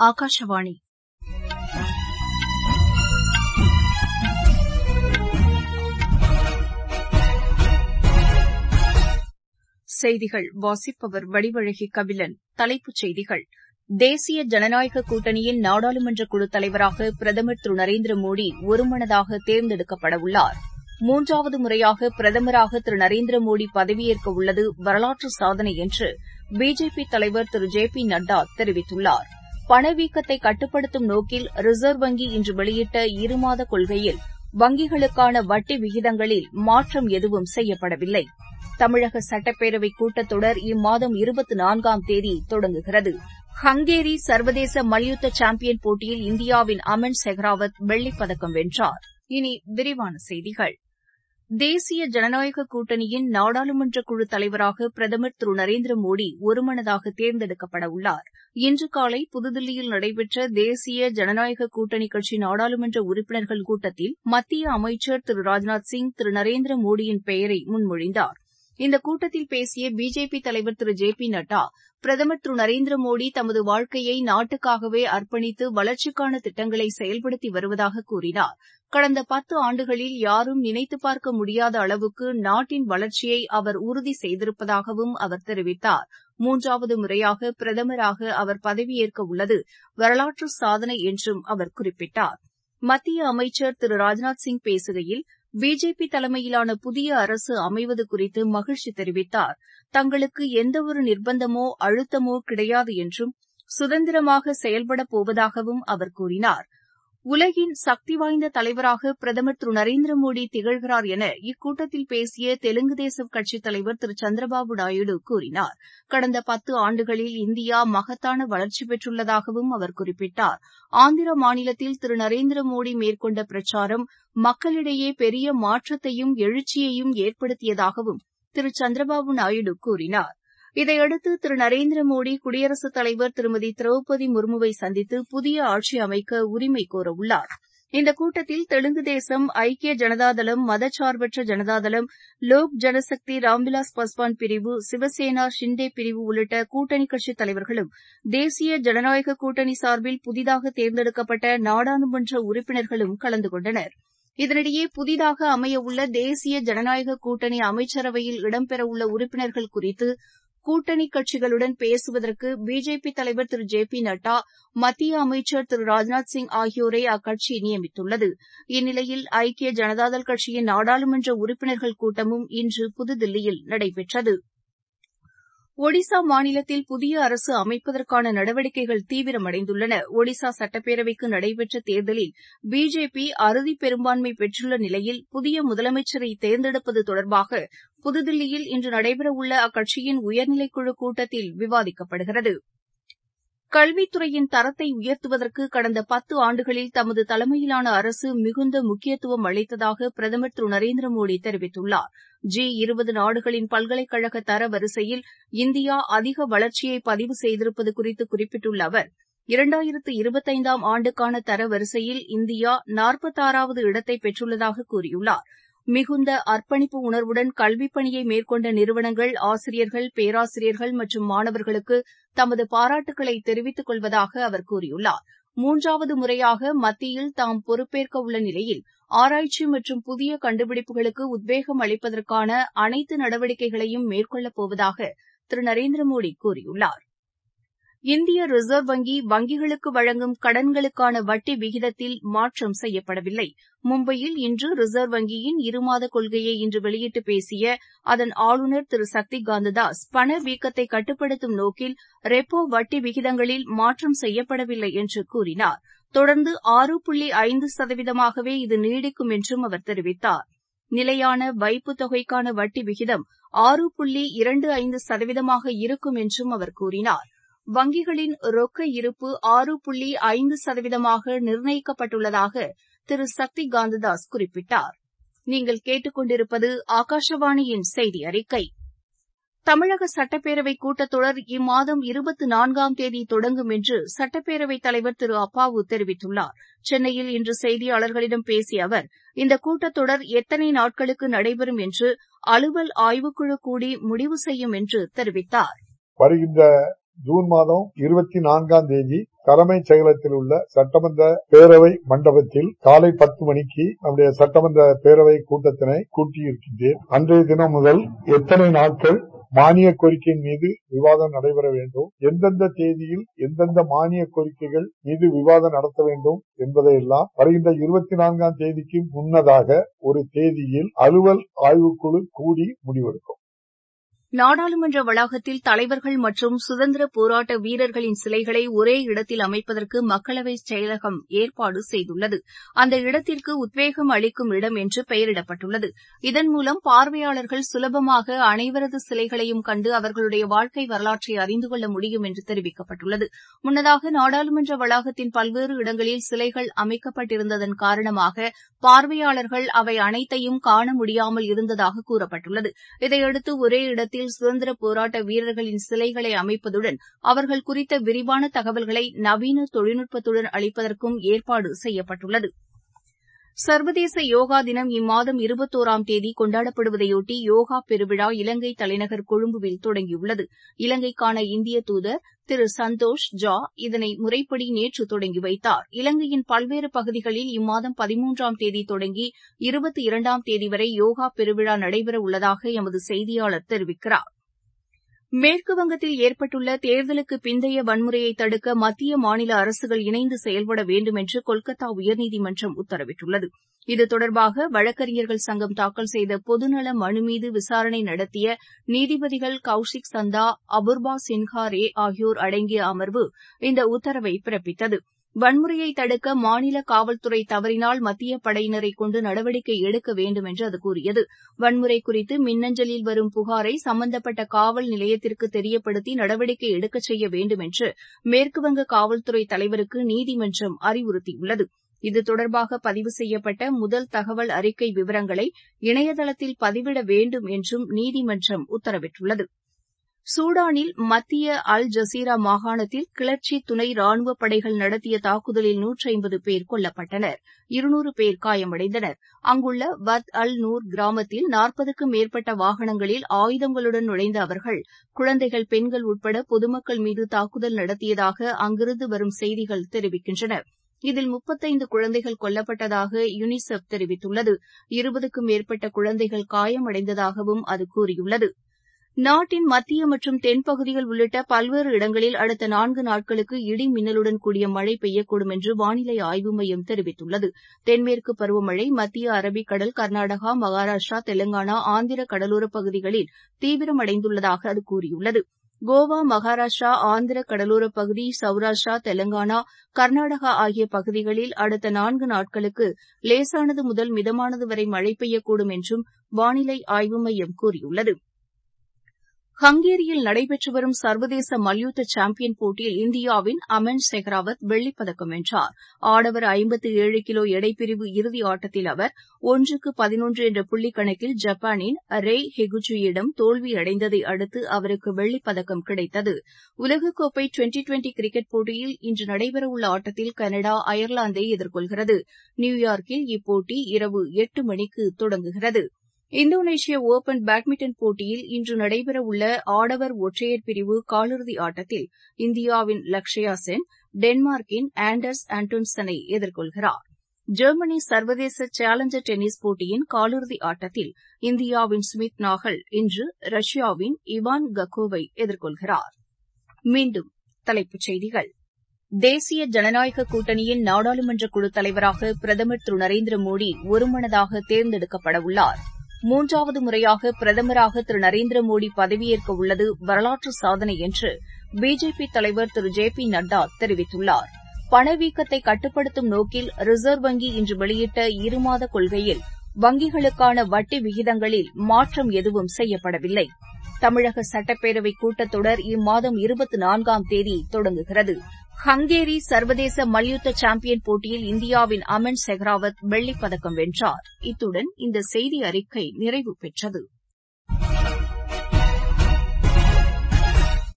ஆகாஷவாணி செய்திகள் வாசிப்பவர் வடிவழகி கபிலன் தலைப்புச் செய்திகள் தேசிய ஜனநாயக கூட்டணியின் நாடாளுமன்ற குழுத் தலைவராக பிரதமர் திரு நரேந்திர மோடி ஒருமனதாக தேர்ந்தெடுக்கப்படவுள்ளார் மூன்றாவது முறையாக பிரதமராக திரு நரேந்திர மோடி பதவியேற்க உள்ளது வரலாற்று சாதனை என்று பிஜேபி தலைவர் திரு ஜே பி நட்டா தெரிவித்துள்ளார் பணவீக்கத்தை கட்டுப்படுத்தும் நோக்கில் ரிசர்வ் வங்கி இன்று வெளியிட்ட இருமாத கொள்கையில் வங்கிகளுக்கான வட்டி விகிதங்களில் மாற்றம் எதுவும் செய்யப்படவில்லை தமிழக சட்டப்பேரவைக் கூட்டத்தொடர் இம்மாதம் இருபத்தி நான்காம் தேதி தொடங்குகிறது ஹங்கேரி சர்வதேச மல்யுத்த சாம்பியன் போட்டியில் இந்தியாவின் அமன் செஹ்ராவத் வெள்ளிப் பதக்கம் வென்றார் இனி விரிவான செய்திகள் தேசிய ஜனநாயக கூட்டணியின் நாடாளுமன்ற குழு தலைவராக பிரதமர் திரு நரேந்திர மோடி ஒருமனதாக தேர்ந்தெடுக்கப்பட உள்ளார் இன்று காலை புதுதில்லியில் நடைபெற்ற தேசிய ஜனநாயக கூட்டணி கட்சி நாடாளுமன்ற உறுப்பினர்கள் கூட்டத்தில் மத்திய அமைச்சர் திரு ராஜ்நாத் சிங் திரு நரேந்திர மோடியின் பெயரை முன்மொழிந்தார் இந்த கூட்டத்தில் பேசிய பிஜேபி தலைவர் திரு ஜே பி நட்டா பிரதமர் திரு நரேந்திர மோடி தமது வாழ்க்கையை நாட்டுக்காகவே அர்ப்பணித்து வளர்ச்சிக்கான திட்டங்களை செயல்படுத்தி வருவதாக கூறினார் கடந்த பத்து ஆண்டுகளில் யாரும் நினைத்து பார்க்க முடியாத அளவுக்கு நாட்டின் வளர்ச்சியை அவர் உறுதி செய்திருப்பதாகவும் அவர் தெரிவித்தார் மூன்றாவது முறையாக பிரதமராக அவர் பதவியேற்க உள்ளது வரலாற்று சாதனை என்றும் அவர் குறிப்பிட்டார் மத்திய அமைச்சர் திரு ராஜ்நாத் சிங் பேசுகையில் பிஜேபி தலைமையிலான புதிய அரசு அமைவது குறித்து மகிழ்ச்சி தெரிவித்தார் தங்களுக்கு எந்தவொரு நிர்பந்தமோ அழுத்தமோ கிடையாது என்றும் சுதந்திரமாக செயல்படப் போவதாகவும் அவர் கூறினார் உலகின் சக்தி வாய்ந்த தலைவராக பிரதமர் திரு நரேந்திர மோடி திகழ்கிறார் என இக்கூட்டத்தில் பேசிய தெலுங்கு தேசம் கட்சித் தலைவர் திரு சந்திரபாபு நாயுடு கூறினார் கடந்த பத்து ஆண்டுகளில் இந்தியா மகத்தான வளர்ச்சி பெற்றுள்ளதாகவும் அவர் குறிப்பிட்டார் ஆந்திர மாநிலத்தில் திரு நரேந்திர மோடி மேற்கொண்ட பிரச்சாரம் மக்களிடையே பெரிய மாற்றத்தையும் எழுச்சியையும் ஏற்படுத்தியதாகவும் திரு சந்திரபாபு நாயுடு கூறினார் இதையடுத்து திரு நரேந்திர மோடி குடியரசுத் தலைவர் திருமதி திரௌபதி முர்முவை சந்தித்து புதிய ஆட்சி அமைக்க உரிமை கோரவுள்ளார் இந்த கூட்டத்தில் தெலுங்கு தேசம் ஐக்கிய ஜனதாதளம் மதச்சார்பற்ற ஜனதாதளம் லோக் ஜனசக்தி ராம்விலாஸ் பாஸ்வான் பிரிவு சிவசேனா ஷிண்டே பிரிவு உள்ளிட்ட கூட்டணி கட்சித் தலைவர்களும் தேசிய ஜனநாயக கூட்டணி சார்பில் புதிதாக தேர்ந்தெடுக்கப்பட்ட நாடாளுமன்ற உறுப்பினர்களும் கலந்து கொண்டனர் இதனிடையே புதிதாக அமையவுள்ள தேசிய ஜனநாயக கூட்டணி அமைச்சரவையில் இடம்பெறவுள்ள உறுப்பினர்கள் குறித்து கூட்டணி கட்சிகளுடன் பேசுவதற்கு பிஜேபி தலைவர் திரு ஜே பி நட்டா மத்திய அமைச்சர் திரு ராஜ்நாத் சிங் ஆகியோரை அக்கட்சி நியமித்துள்ளது இந்நிலையில் ஐக்கிய ஜனதாதள் கட்சியின் நாடாளுமன்ற உறுப்பினர்கள் கூட்டமும் இன்று புதுதில்லியில் நடைபெற்றது ஒடிசா மாநிலத்தில் புதிய அரசு அமைப்பதற்கான நடவடிக்கைகள் தீவிரமடைந்துள்ளன ஒடிசா சட்டப்பேரவைக்கு நடைபெற்ற தேர்தலில் பிஜேபி அறுதி பெரும்பான்மை பெற்றுள்ள நிலையில் புதிய முதலமைச்சரை தேர்ந்தெடுப்பது தொடர்பாக புதுதில்லியில் இன்று நடைபெறவுள்ள அக்கட்சியின் உயர்நிலைக்குழு கூட்டத்தில் விவாதிக்கப்படுகிறது கல்வித்துறையின் தரத்தை உயர்த்துவதற்கு கடந்த பத்து ஆண்டுகளில் தமது தலைமையிலான அரசு மிகுந்த முக்கியத்துவம் அளித்ததாக பிரதமர் திரு நரேந்திர மோடி தெரிவித்துள்ளார் ஜி இருபது நாடுகளின் பல்கலைக்கழக தர வரிசையில் இந்தியா அதிக வளர்ச்சியை பதிவு செய்திருப்பது குறித்து குறிப்பிட்டுள்ள அவர் இரண்டாயிரத்து இருபத்தைந்தாம் ஆண்டுக்கான தரவரிசையில் இந்தியா நாற்பத்தாறாவது இடத்தை பெற்றுள்ளதாக கூறியுள்ளார் மிகுந்த அர்ப்பணிப்பு உணர்வுடன் கல்விப் பணியை மேற்கொண்ட நிறுவனங்கள் ஆசிரியர்கள் பேராசிரியர்கள் மற்றும் மாணவர்களுக்கு தமது பாராட்டுக்களை தெரிவித்துக் கொள்வதாக அவர் கூறியுள்ளார் மூன்றாவது முறையாக மத்தியில் தாம் பொறுப்பேற்க உள்ள நிலையில் ஆராய்ச்சி மற்றும் புதிய கண்டுபிடிப்புகளுக்கு உத்வேகம் அளிப்பதற்கான அனைத்து நடவடிக்கைகளையும் மேற்கொள்ளப் போவதாக திரு நரேந்திர மோடி கூறியுள்ளார் இந்திய ரிசர்வ் வங்கி வங்கிகளுக்கு வழங்கும் கடன்களுக்கான வட்டி விகிதத்தில் மாற்றம் செய்யப்படவில்லை மும்பையில் இன்று ரிசர்வ் வங்கியின் இருமாத கொள்கையை இன்று வெளியிட்டு பேசிய அதன் ஆளுநர் திரு சக்தி காந்ததாஸ் பணவீக்கத்தை கட்டுப்படுத்தும் நோக்கில் ரெப்போ வட்டி விகிதங்களில் மாற்றம் செய்யப்படவில்லை என்று கூறினார் தொடர்ந்து ஆறு புள்ளி ஐந்து சதவீதமாகவே இது நீடிக்கும் என்றும் அவர் தெரிவித்தார் நிலையான வைப்புத் தொகைக்கான வட்டி விகிதம் ஆறு புள்ளி இரண்டு ஐந்து சதவீதமாக இருக்கும் என்றும் அவர் கூறினார் வங்கிகளின் ரொக்க இருப்பு ஆறு புள்ளி ஐந்து சதவீதமாக நிர்ணயிக்கப்பட்டுள்ளதாக திரு சக்தி காந்ததாஸ் குறிப்பிட்டார் நீங்கள் கேட்டுக்கொண்டிருப்பது ஆகாஷவாணியின் செய்தி அறிக்கை தமிழக சட்டப்பேரவை கூட்டத்தொடர் இம்மாதம் இருபத்தி நான்காம் தேதி தொடங்கும் என்று சட்டப்பேரவைத் தலைவர் திரு அப்பாவு தெரிவித்துள்ளார் சென்னையில் இன்று செய்தியாளர்களிடம் பேசிய அவர் இந்த கூட்டத்தொடர் எத்தனை நாட்களுக்கு நடைபெறும் என்று அலுவல் ஆய்வுக்குழு கூடி முடிவு செய்யும் என்று தெரிவித்தார் வருகின்ற ஜூன் மாதம் இருபத்தி நான்காம் தேதி தலைமைச் செயலகத்தில் உள்ள சட்டமன்ற பேரவை மண்டபத்தில் காலை பத்து மணிக்கு நம்முடைய சட்டமன்ற பேரவை கூட்டத்தினை கூட்டியிருக்கின்றேன் அன்றைய தினம் முதல் எத்தனை நாட்கள் மானிய கோரிக்கையின் மீது விவாதம் நடைபெற வேண்டும் எந்தெந்த தேதியில் எந்தெந்த மானிய கோரிக்கைகள் மீது விவாதம் நடத்த வேண்டும் என்பதையெல்லாம் வருகின்ற இருபத்தி நான்காம் தேதிக்கு முன்னதாக ஒரு தேதியில் அலுவல் ஆய்வுக்குழு கூடி முடிவெடுக்கும் நாடாளுமன்ற வளாகத்தில் தலைவர்கள் மற்றும் சுதந்திர போராட்ட வீரர்களின் சிலைகளை ஒரே இடத்தில் அமைப்பதற்கு மக்களவை செயலகம் ஏற்பாடு செய்துள்ளது அந்த இடத்திற்கு உத்வேகம் அளிக்கும் இடம் என்று பெயரிடப்பட்டுள்ளது இதன் மூலம் பார்வையாளர்கள் சுலபமாக அனைவரது சிலைகளையும் கண்டு அவர்களுடைய வாழ்க்கை வரலாற்றை அறிந்து கொள்ள முடியும் என்று தெரிவிக்கப்பட்டுள்ளது முன்னதாக நாடாளுமன்ற வளாகத்தின் பல்வேறு இடங்களில் சிலைகள் அமைக்கப்பட்டிருந்ததன் காரணமாக பார்வையாளர்கள் அவை அனைத்தையும் காண முடியாமல் இருந்ததாக கூறப்பட்டுள்ளது இதையடுத்து ஒரே இடத்தில் சுதந்திர போராட்ட வீரர்களின் சிலைகளை அமைப்பதுடன் அவர்கள் குறித்த விரிவான தகவல்களை நவீன தொழில்நுட்பத்துடன் அளிப்பதற்கும் ஏற்பாடு செய்யப்பட்டுள்ளது சர்வதேச யோகா தினம் இம்மாதம் இருபத்தோராம் தேதி கொண்டாடப்படுவதையொட்டி யோகா பெருவிழா இலங்கை தலைநகர் கொழும்புவில் தொடங்கியுள்ளது இலங்கைக்கான இந்திய தூதர் திரு சந்தோஷ் ஜா இதனை முறைப்படி நேற்று தொடங்கி வைத்தார் இலங்கையின் பல்வேறு பகுதிகளில் இம்மாதம் பதிமூன்றாம் தேதி தொடங்கி இருபத்தி இரண்டாம் தேதி வரை யோகா பெருவிழா நடைபெற உள்ளதாக எமது செய்தியாளர் தெரிவிக்கிறார் மேற்குவங்கத்தில் ஏற்பட்டுள்ள தேர்தலுக்கு பிந்தைய வன்முறையை தடுக்க மத்திய மாநில அரசுகள் இணைந்து செயல்பட வேண்டும் என்று கொல்கத்தா உயர்நீதிமன்றம் உத்தரவிட்டுள்ளது இது தொடர்பாக வழக்கறிஞர்கள் சங்கம் தாக்கல் செய்த பொதுநல மனு மீது விசாரணை நடத்திய நீதிபதிகள் கௌஷிக் சந்தா அபூர்வா சின்ஹா ரே ஆகியோர் அடங்கிய அமர்வு இந்த உத்தரவை பிறப்பித்தது வன்முறையை தடுக்க மாநில காவல்துறை தவறினால் மத்திய படையினரை கொண்டு நடவடிக்கை எடுக்க வேண்டும் என்று அது கூறியது வன்முறை குறித்து மின்னஞ்சலில் வரும் புகாரை சம்பந்தப்பட்ட காவல் நிலையத்திற்கு தெரியப்படுத்தி நடவடிக்கை எடுக்கச் செய்ய வேண்டும் என்று மேற்குவங்க காவல்துறை தலைவருக்கு நீதிமன்றம் அறிவுறுத்தியுள்ளது இது தொடர்பாக பதிவு செய்யப்பட்ட முதல் தகவல் அறிக்கை விவரங்களை இணையதளத்தில் பதிவிட வேண்டும் என்றும் நீதிமன்றம் உத்தரவிட்டுள்ளது சூடானில் மத்திய அல் ஜசீரா மாகாணத்தில் கிளர்ச்சி துணை ராணுவப் படைகள் நடத்திய தாக்குதலில் நூற்றி ஐம்பது பேர் கொல்லப்பட்டனர் இருநூறு பேர் காயமடைந்தனர் அங்குள்ள பத் அல் நூர் கிராமத்தில் நாற்பதுக்கும் மேற்பட்ட வாகனங்களில் ஆயுதங்களுடன் நுழைந்த அவர்கள் குழந்தைகள் பெண்கள் உட்பட பொதுமக்கள் மீது தாக்குதல் நடத்தியதாக அங்கிருந்து வரும் செய்திகள் தெரிவிக்கின்றன இதில் முப்பத்தைந்து குழந்தைகள் கொல்லப்பட்டதாக யுனிசெஃப் தெரிவித்துள்ளது இருபதுக்கும் மேற்பட்ட குழந்தைகள் காயமடைந்ததாகவும் அது கூறியுள்ளது நாட்டின் மத்திய மற்றும் தென்பகுதிகள் உள்ளிட்ட பல்வேறு இடங்களில் அடுத்த நான்கு நாட்களுக்கு இடி மின்னலுடன் கூடிய மழை பெய்யக்கூடும் என்று வானிலை ஆய்வு மையம் தெரிவித்துள்ளது தென்மேற்கு பருவமழை மத்திய அரபிக்கடல் கர்நாடகா மகாராஷ்டிரா தெலங்கானா ஆந்திர கடலோரப் பகுதிகளில் தீவிரமடைந்துள்ளதாக அது கூறியுள்ளது கோவா மகாராஷ்டிரா ஆந்திர கடலோரப் பகுதி சௌராஷ்டிரா தெலங்கானா கர்நாடகா ஆகிய பகுதிகளில் அடுத்த நான்கு நாட்களுக்கு லேசானது முதல் மிதமானது வரை மழை பெய்யக்கூடும் என்றும் வானிலை ஆய்வு மையம் கூறியுள்ளது ஹங்கேரியில் நடைபெற்று வரும் சர்வதேச மல்யுத்த சாம்பியன் போட்டியில் இந்தியாவின் அமன் செக்ராவத் வெள்ளிப்பதக்கம் வென்றார் ஆடவர் ஐம்பத்து ஏழு கிலோ எடைப்பிரிவு இறுதி ஆட்டத்தில் அவர் ஒன்றுக்கு பதினொன்று என்ற புள்ளிக் கணக்கில் ஜப்பானின் ரெய் ஹெகுச்சியிடம் தோல்வியடைந்ததை அடுத்து அவருக்கு வெள்ளிப்பதக்கம் கிடைத்தது உலகக்கோப்பை டுவெண்டி டுவெண்டி கிரிக்கெட் போட்டியில் இன்று நடைபெறவுள்ள ஆட்டத்தில் கனடா அயர்லாந்தை எதிர்கொள்கிறது நியூயார்க்கில் இப்போட்டி இரவு எட்டு மணிக்கு தொடங்குகிறது இந்தோனேஷிய ஒபன் பேட்மிண்டன் போட்டியில் இன்று நடைபெறவுள்ள ஆடவர் ஒற்றையர் பிரிவு காலிறுதி ஆட்டத்தில் இந்தியாவின் லக்ஷயா சென் டென்மார்க்கின் ஆண்டர்ஸ் ஆண்டோன்சனை எதிர்கொள்கிறார் ஜெர்மனி சர்வதேச சேலஞ்சர் டென்னிஸ் போட்டியின் காலிறுதி ஆட்டத்தில் இந்தியாவின் ஸ்மித் நாகல் இன்று ரஷ்யாவின் இவான் கக்கோவை எதிர்கொள்கிறார் மீண்டும் தலைப்புச் செய்திகள் தேசிய ஜனநாயக கூட்டணியின் நாடாளுமன்ற குழு தலைவராக பிரதமர் திரு நரேந்திர மோடி ஒருமனதாக தேர்ந்தெடுக்கப்பட உள்ளார் மூன்றாவது முறையாக பிரதமராக திரு நரேந்திர மோடி பதவியேற்க உள்ளது வரலாற்று சாதனை என்று பிஜேபி தலைவர் திரு ஜே பி நட்டா தெரிவித்துள்ளார் பணவீக்கத்தை கட்டுப்படுத்தும் நோக்கில் ரிசர்வ் வங்கி இன்று வெளியிட்ட இருமாத கொள்கையில் வங்கிகளுக்கான வட்டி விகிதங்களில் மாற்றம் எதுவும் செய்யப்படவில்லை தமிழக சட்டப்பேரவை கூட்டத்தொடர் இம்மாதம் இருபத்தி நான்காம் தேதி தொடங்குகிறது ஹங்கேரி சர்வதேச மல்யுத்த சாம்பியன் போட்டியில் இந்தியாவின் அமன் செஹ்ராவத் வெள்ளிப் பதக்கம் வென்றார் இத்துடன் இந்த செய்தி அறிக்கை நிறைவு பெற்றது